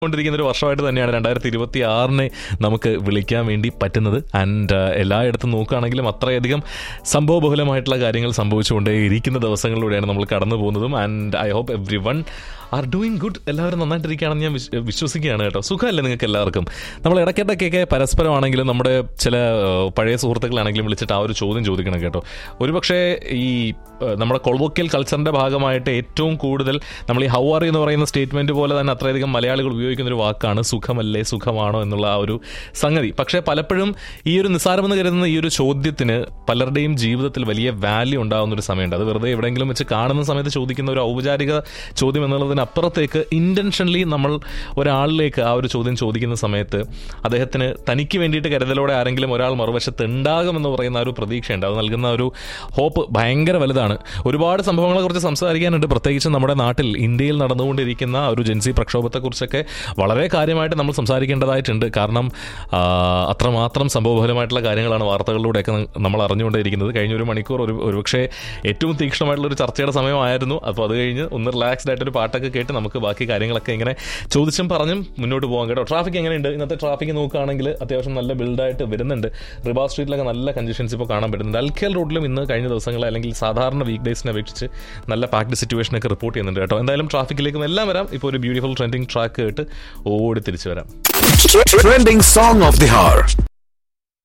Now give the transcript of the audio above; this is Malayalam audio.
കൊണ്ടിരിക്കുന്ന ഒരു വർഷമായിട്ട് തന്നെയാണ് രണ്ടായിരത്തി ഇരുപത്തി ആറിനെ നമുക്ക് വിളിക്കാൻ വേണ്ടി പറ്റുന്നത് ആൻഡ് എല്ലായിടത്തും നോക്കുകയാണെങ്കിലും അത്രയധികം സംഭവബഹുലമായിട്ടുള്ള കാര്യങ്ങൾ സംഭവിച്ചുകൊണ്ടേ ഇരിക്കുന്ന ദിവസങ്ങളിലൂടെയാണ് നമ്മൾ കടന്നു പോകുന്നതും and I hope everyone are doing good എല്ലാവരും നന്നായിട്ടിരിക്കുകയാണെന്ന് ഞാൻ വിശ്വ- വിശ്വസിക്കുകയാണ് കേട്ടോ സുഖമല്ലേ നിങ്ങൾക്ക് എല്ലാവർക്കും നമ്മൾ ഇടയ്ക്കിടയ്ക്കൊക്കെ പരസ്പരമാണെങ്കിലും നമ്മുടെ ചില ഏഹ്, പഴയ സുഹൃത്തുക്കളാണെങ്കിലും വിളിച്ചിട്ട് ആ ഒരു ചോദ്യം ചോദിക്കണം കേട്ടോ ഒരുപക്ഷെ ഈ ഏഹ്, നമ്മുടെ കൊളവോക്കിയൽ കൾച്ചറിന്റെ ഭാഗമായിട്ട് ഏറ്റവും കൂടുതൽ നമ്മൾ ഈ ഹൗ ആർ എന്ന് പറയുന്ന സ്റ്റേറ്റ്മെന്റ് പോലെ തന്നെ അത്രയധികം മലയാളികൾ ഉപയോഗിക്കുന്ന ഒരു വാക്കാണ് സുഖമല്ലേ സുഖമാണോ എന്നുള്ള ആ ഒരു സംഗതി പക്ഷേ പലപ്പോഴും ഈ ഒരു നിസ്സാരമെന്ന് കരുതുന്ന ഈ ഒരു ചോദ്യത്തിന് പലരുടെയും ജീവിതത്തിൽ വലിയ വാല്യൂ ഉണ്ടാകുന്ന ഒരു സമയമുണ്ട് അത് വെറുതെ എവിടെയെങ്കിലും വെച്ച് കാണുന്ന സമയത്ത് ചോദിക്കുന്ന ഒരു ഔപചാരിക ചോദ്യം എന്നുള്ളതിനപ്പുറത്തേക്ക് ഇന്റൻഷനലി നമ്മൾ ഒരാളിലേക്ക് ആ ഒരു ചോദ്യം ചോദിക്കുന്ന സമയത്ത് അദ്ദേഹത്തിന് തനിക്ക് വേണ്ടിയിട്ട് കരുതലോടെ ആരെങ്കിലും ഒരാൾ മറുവശത്ത് ഉണ്ടാകുമെന്ന് പറയുന്ന ആ ഒരു പ്രതീക്ഷയുണ്ട് അത് നൽകുന്ന ഒരു ഹോപ്പ് ഭയങ്കര വലുതാണ് ഒരുപാട് സംഭവങ്ങളെ കുറിച്ച് സംസാരിക്കാനുണ്ട് പ്രത്യേകിച്ച് നമ്മുടെ നാട്ടിൽ ഇന്ത്യയിൽ നടന്നുകൊണ്ടിരിക്കുന്ന ഒരു ജൻസി പ്രക്ഷോഭത്തെക്കുറിച്ചൊക്കെ വളരെ കാര്യമായിട്ട് നമ്മൾ സംസാരിക്കേണ്ടതായിട്ടുണ്ട് കാരണം ആ, അത്രമാത്രം സംഭവബഹുലമായിട്ടുള്ള കാര്യങ്ങളാണ് വാർത്തകളിലൂടെയൊക്കെ നമ്മൾ അറിഞ്ഞുകൊണ്ടേയിരിക്കുന്നത് കഴിഞ്ഞ ഒരു മണിക്കൂർ ഒരു ഒരുപക്ഷെ ഏറ്റവും തീക്ഷ്ണമായിട്ടുള്ള ഒരു ചർച്ചയുടെ സമയമായിരുന്നു അപ്പോൾ അത് കഴിഞ്ഞ് ഒന്ന് റിലാക്സ്ഡ് ആയിട്ട് ഒരു പാട്ടൊക്കെ കേട്ട് നമുക്ക് ബാക്കി കാര്യങ്ങളൊക്കെ ഇങ്ങനെ ചോദിച്ചും പറഞ്ഞും മുന്നോട്ട് പോകാം കേട്ടോ ട്രാഫിക് എങ്ങനെയുണ്ട് ഇന്നത്തെ ട്രാഫിക് നോക്കുകയാണെങ്കിൽ അത്യാവശ്യം നല്ല ബിൽഡായിട്ട് വരുന്നുണ്ട് റിബാ സ്ട്രീറ്റിലൊക്കെ നല്ല കൺജഷൻസ് ഇപ്പോൾ കാണാൻ പറ്റുന്നുണ്ട് അൽക്കേൽ റോഡിലും ഇന്ന് കഴിഞ്ഞ ദിവസങ്ങളെ അല്ലെങ്കിൽ സാധാരണ വീക്ക് ഡേയ്സിനെ അപേക്ഷിച്ച് നല്ല പാക്ഡ് സിറ്റുവേഷനൊക്കെ റിപ്പോർട്ട് ചെയ്യുന്നുണ്ട് കേട്ടോ എന്തായാലും ട്രാഫിക്കിലേക്കും എല്ലാം വരാം ഇപ്പോൾ ഒരു ബ്യൂട്ടിഫുൾ ട്രെൻഡിങ് ട്രാക്ക് കേട്ട് ഓടി തിരിച്ചു വരാം Trending song of the hour.